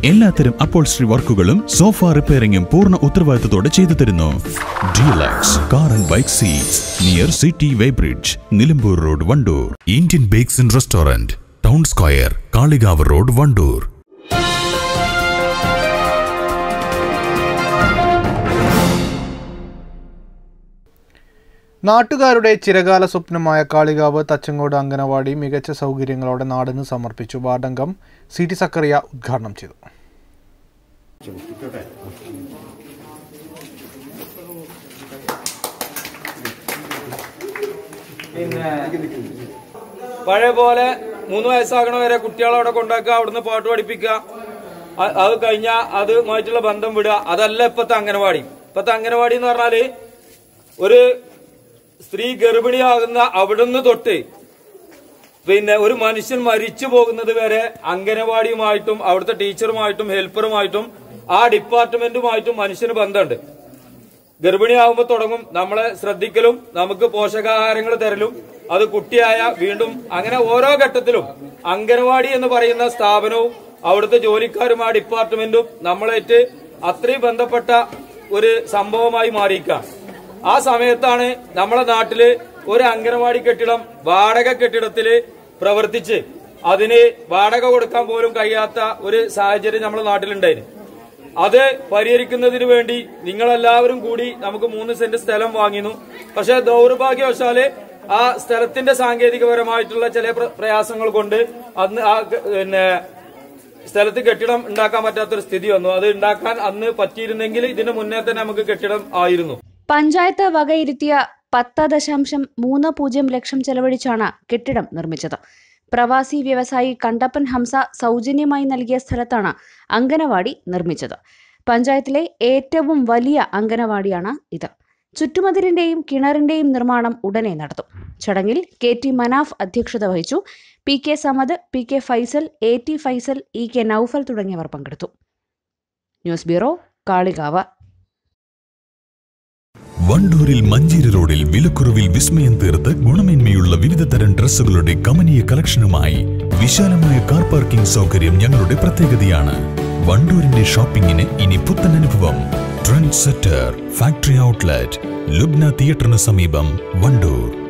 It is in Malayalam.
എല്ലാത്തരം അപ്പോൾസ്ട്രി വർക്കുകളും സോഫ റിപ്പയറിംഗും പൂർണ്ണ ഉത്തരവാദിത്തത്തോടെ ചെയ്തു തരുന്നു deluxe car and bike seats near city weighbridge Nilambur road Wandoor Indian bakes and restaurant town square Kalikavu road Wandoor നാട്ടുകാരുടെ ചിരകാല സ്വപ്നമായ കാളികാവ് തച്ചങ്കോട് അംഗനവാടി മികച്ച സൗകര്യങ്ങളോടെ നാടിന് സമർപ്പിച്ചു വാർഡംഗം സി ടി സക്കറിയ ഉദ്ഘാടനം ചെയ്തു പിന്നെ പഴയ പോലെ മൂന്ന് വയസ്സാകണ വരെ കുട്ടികളെ അവിടെ കൊണ്ടാക്കുക അവിടുന്ന് പാട്ട് പഠിപ്പിക്കുക അ- അത് കഴിഞ്ഞാൽ അതുമായിട്ടുള്ള ബന്ധം വിടുക അതല്ല ഇപ്പത്തെ അംഗനവാടി ഇപ്പത്തെ അംഗനവാടി എന്ന് പറഞ്ഞാല് ഒരു സ്ത്രീ ഗർഭിണിയാകുന്ന അവിടുന്ന് തൊട്ട് പിന്നെ ഒരു മനുഷ്യൻ മരിച്ചു പോകുന്നത് വരെ അംഗനവാടിയുമായിട്ടും അവിടുത്തെ ടീച്ചറുമായിട്ടും ഹെൽപ്പറുമായിട്ടും ആ ഡിപ്പാർട്ട്മെന്റുമായിട്ടും മനുഷ്യന് ബന്ധമുണ്ട് ഗർഭിണിയാകുമ്പോൾ തുടങ്ങും നമ്മളെ ശ്രദ്ധിക്കലും നമുക്ക് പോഷകാഹാരങ്ങൾ തരലും അത് കുട്ടിയായ വീണ്ടും അങ്ങനെ ഓരോ ഘട്ടത്തിലും അംഗനവാടി എന്ന് പറയുന്ന സ്ഥാപനവും അവിടുത്തെ ജോലിക്കാരും ആ ഡിപ്പാർട്ട്മെന്റും നമ്മളേറ്റ് അത്രയും ബന്ധപ്പെട്ട ഒരു സംഭവമായി മാറിയിക്കാം ആ സമയത്താണ് നമ്മളെ നാട്ടില് ഒരു അംഗനവാടി കെട്ടിടം വാടക കെട്ടിടത്തില് പ്രവർത്തിച്ച് അതിന് വാടക കൊടുക്കാൻ പോലും കഴിയാത്ത ഒരു സാഹചര്യം നമ്മുടെ നാട്ടിലുണ്ടായിരുന്നു അത് പരിഹരിക്കുന്നതിന് വേണ്ടി നിങ്ങളെല്ലാവരും കൂടി നമുക്ക് മൂന്ന് സെന്റ് സ്ഥലം വാങ്ങിയിരുന്നു പക്ഷെ ദൗർഭാഗ്യവശാല് ആ സ്ഥലത്തിന്റെ സാങ്കേതികപരമായിട്ടുള്ള ചില പ്ര- പ്രയാസങ്ങൾ കൊണ്ട് അന്ന് ആ ക- പിന്നെ സ്ഥലത്ത് കെട്ടിടം ഉണ്ടാക്കാൻ പറ്റാത്തൊരു സ്ഥിതി വന്നു അത് ഉണ്ടാക്കാൻ അന്ന് പറ്റിയിരുന്നെങ്കിൽ ഇതിന് മുന്നേ തന്നെ നമുക്ക് കെട്ടിടം ആയിരുന്നു പഞ്ചായത്ത് വകയിരുത്തിയ പത്ത് ദശാംശം മൂന്ന് പൂജ്യം ലക്ഷം ചെലവഴിച്ചാണ് കെട്ടിടം നിർമ്മിച്ചത് പ്രവാസി വ്യവസായി കണ്ടപ്പൻ ഹംസ സൗജന്യമായി നൽകിയ സ്ഥലത്താണ് അങ്കനവാടി നിർമ്മിച്ചത് പഞ്ചായത്തിലെ ഏറ്റവും വലിയ അങ്കനവാടിയാണ് ഇത് ചുറ്റുമതിലിന്റെയും കിണറിന്റെയും നിർമ്മാണം ഉടനെ നടത്തും ചടങ്ങിൽ കെ ടി മനാഫ് അധ്യക്ഷത വഹിച്ചു P K Samad P K Faisal A T Faisal E K Naufal തുടങ്ങിയവർ പങ്കെടുത്തു ന്യൂസ് ബ്യൂറോ കാളികാവ് വണ്ടൂരിൽ മഞ്ചേരി റോഡിൽ വിലക്കുറവിൽ വിസ്മയം തീർത്ത് ഗുണമേന്മയുള്ള വിവിധ തരം ഡ്രസ്സുകളുടെ കമനീയ കളക്ഷനുമായി വിശാലമായ കാർ പാർക്കിംഗ് സൗകര്യം ഞങ്ങളുടെ പ്രത്യേകതയാണ് വണ്ടൂരിന്റെ ഷോപ്പിംഗിന് ഇനി പുത്തൻ അനുഭവം trend setter factory outlet Lubna തിയേറ്ററിന് സമീപം വണ്ടൂർ